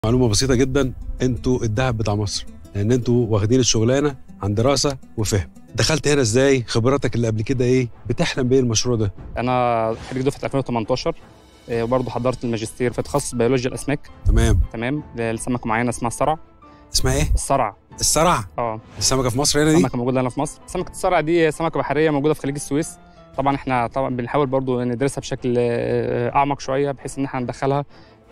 معلومه بسيطه جدا انتوا الذهب بتاع مصر لان انتوا واخدين الشغلانه عن دراسه وفهم دخلت هنا ازاي خبراتك اللي قبل كده ايه بتحلم بايه المشروع ده انا خريج دفعه 2018 آه، وبرضه حضرت الماجستير في تخصص بيولوجيا الاسماك تمام تمام لسمكه معينه اسمها الصرع اسمها ايه الصرع السرع اه السمكه في مصر هنا دي سمكه موجوده هنا في مصر سمكه الصرع دي سمكه بحريه موجوده في خليج السويس طبعا احنا طبعا بنحاول برضو ندرسها بشكل آه، اعمق شويه بحيث ان احنا ندخلها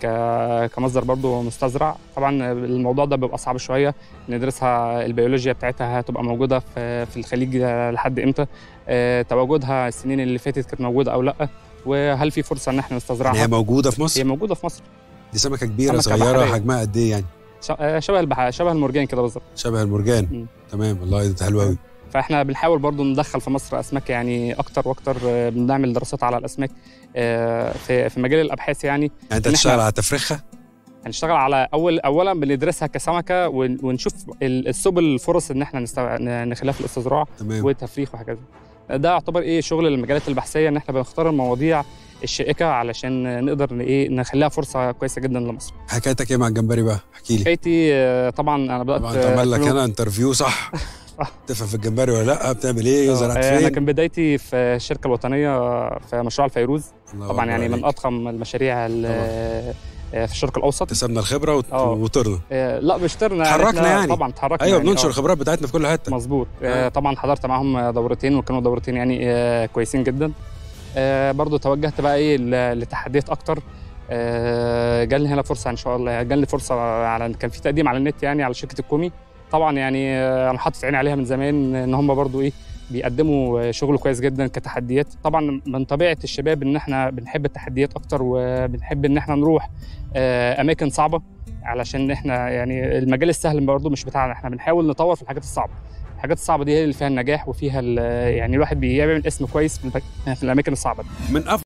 ك- كمصدر برضو مستزرع طبعا الموضوع ده بيبقى صعب شويه ندرسها البيولوجيا بتاعتها هتبقى موجوده في في الخليج لحد امتى آه، تواجدها السنين اللي فاتت كانت موجوده او لا وهل في فرصه ان احنا يعني هي نستزرعها موجوده في هي مصر موجوده في مصر دي سمكه كبيره سمكة صغيره بحرية. حجمها قد ايه يعني ش- آه، شبه البح... شبه المرجان كده بالظبط شبه المرجان مم. تمام والله ده حلو قوي فاحنا بنحاول برضو ندخل في مصر اسماك يعني اكتر واكتر آه، بنعمل دراسات على الاسماك آه، في في مجال الابحاث يعني يعني انت إن إحنا- هتشتغل على تفريخها هنشتغل على اول اولا بندرسها كسمكه ون- ونشوف ال- السبل الفرص ان احنا نستوع... ن- نخليها في الاستزراع تمام وتفريخ وهكذا ده يعتبر ايه شغل المجالات البحثيه ان احنا بنختار المواضيع الشائكه علشان نقدر ن- ايه نخليها فرصه كويسه جدا لمصر حكايتك ايه مع الجمبري بقى احكي لي حكايتي آه، طبعا انا بدات طبعا اتعمل لك فنون- هنا انترفيو صح تفهم في الجمبري ولا لا بتعمل ايه آه، زرعت انا فين كان بدايتي في الشركه الوطنيه في مشروع الفيروز الله طبعا أكبر يعني من عليك. اضخم المشاريع ال- طبعاً. آه، في الشرق الاوسط اكتسبنا الخبره وت- آه. وطرنا آه، لا مش طرنا اتحركنا إحنا يعني. طبعا اتحركنا ايوه يعني، بننشر آه. الخبرات بتاعتنا في كل حته مظبوط آه. آه. طبعا حضرت معاهم دورتين وكانوا دورتين يعني آه كويسين جدا آه برضو توجهت بقى ايه ل- لتحديات اكتر آه جالي هنا فرصه ان شاء الله جالي فرصه على كان في تقديم على النت يعني على شركه الكومي طبعا يعني آه، انا حاطط عيني عليها من زمان ان هم برضو ايه بيقدموا شغل كويس جدا كتحديات طبعا من طبيعه الشباب ان احنا بنحب التحديات اكتر وبنحب ان احنا نروح آه، اماكن صعبه علشان احنا يعني المجال السهل برضه مش بتاعنا احنا بنحاول نطور في الحاجات الصعبه الحاجات الصعبه دي هي اللي فيها النجاح وفيها ال- يعني الواحد بيعمل اسم كويس في الف- في الاماكن الصعبه دي. من